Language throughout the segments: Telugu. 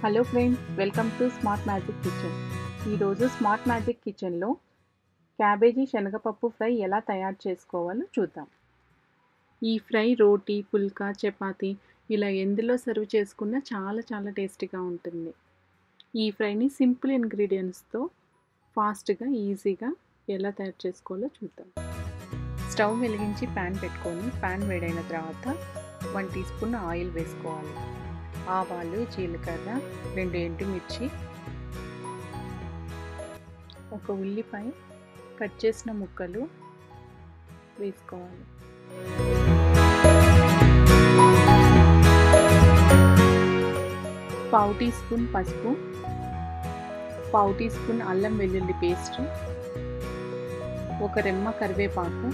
hello friends welcome to smart magic kitchen ఈరోజు స్మార్ట్ మ్యాజిక్ కిచెన్లో క్యాబేజీ శనగపప్పు ఫ్రై ఎలా తయారు చేసుకోవాలో చూద్దాం ఈ ఫ్రై రోటీ పుల్కా చపాతి ఇలా ఎందులో సర్వ్ చేసుకున్నా చాలా చాలా టేస్టీగా ఉంటుంది ఈ ఫ్రైని సింపుల్ ఇంగ్రీడియంట్స్తో ఫాస్ట్గా ఈజీగా ఎలా తయారు చేసుకోవాలో చూద్దాం స్టవ్ వెలిగించి ప్యాన్ పెట్టుకొని ప్యాన్ వేడైన తర్వాత వన్ టీ స్పూన్ ఆయిల్ వేసుకోవాలి ఆవాలు జీలకర్ర రెండు ఎండుమిర్చి ఒక ఉల్లిపాయ కట్ చేసిన ముక్కలు వేసుకోవాలి పావు టీ స్పూన్ పసుపు పావు టీ స్పూన్ అల్లం వెల్లుల్లి పేస్ట్ ఒక రెమ్మ కరివేపాకు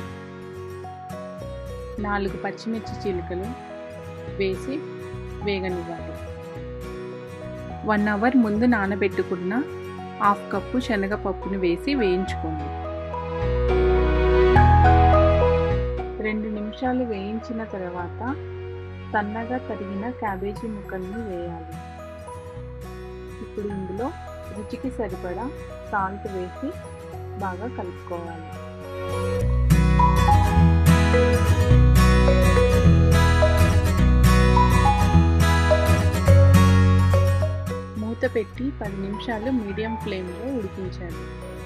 నాలుగు పచ్చిమిర్చి చీలికలు వేసి వేగనివ్వాలి వన్ అవర్ ముందు నానబెట్టుకున్న హాఫ్ కప్పు శనగపప్పును వేసి వేయించుకోండి రెండు నిమిషాలు వేయించిన తర్వాత సన్నగా తరిగిన క్యాబేజీ ముక్కల్ని వేయాలి ఇప్పుడు ఇందులో రుచికి సరిపడా సాల్ట్ వేసి బాగా కలుపుకోవాలి మూత పెట్టి పది నిమిషాలు మీడియం ఫ్లేమ్లో ఉడికించాలి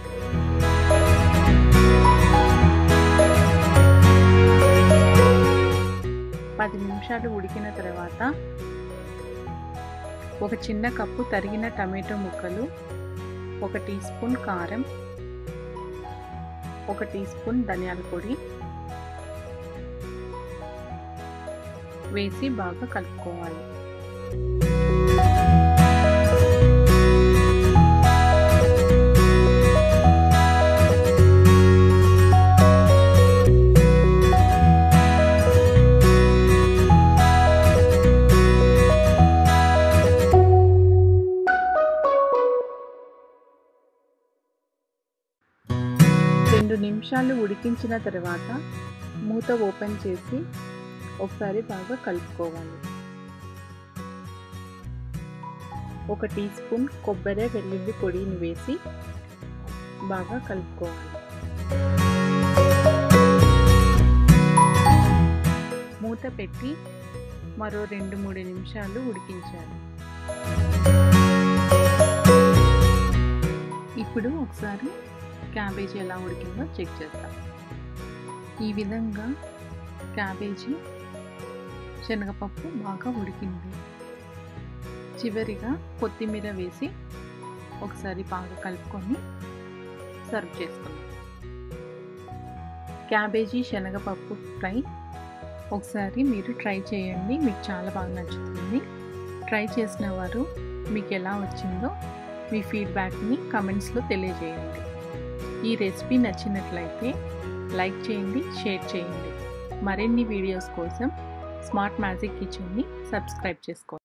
పది నిమిషాలు ఉడికిన తర్వాత ఒక చిన్న కప్పు తరిగిన టమాటో ముక్కలు ఒక టీ స్పూన్ కారం ఒక టీ స్పూన్ ధనియాల పొడి వేసి బాగా కలుపుకోవాలి రెండు నిమిషాలు ఉడికించిన తర్వాత మూత ఓపెన్ చేసి ఒకసారి బాగా కలుపుకోవాలి ఒక టీ స్పూన్ కొబ్బరి వెల్లుల్లి పొడిని వేసి బాగా కలుపుకోవాలి మూత పెట్టి మరో రెండు మూడు నిమిషాలు ఉడికించాలి ఇప్పుడు ఒకసారి క్యాబేజీ ఎలా ఉడికిందో చెక్ చేద్దాం ఈ విధంగా క్యాబేజీ శనగపప్పు బాగా ఉడికింది చివరిగా కొత్తిమీర వేసి ఒకసారి బాగా కలుపుకొని సర్వ్ చేసుకుందాం క్యాబేజీ శనగపప్పు ఫ్రై ఒకసారి మీరు ట్రై చేయండి మీకు చాలా బాగా నచ్చుతుంది ట్రై చేసిన వారు మీకు ఎలా వచ్చిందో మీ ఫీడ్బ్యాక్ని కమెంట్స్లో తెలియజేయండి ఈ రెసిపీ నచ్చినట్లయితే లైక్ చేయండి షేర్ చేయండి మరిన్ని వీడియోస్ కోసం స్మార్ట్ మ్యాజిక్ కిచెన్ని సబ్స్క్రైబ్ చేసుకోండి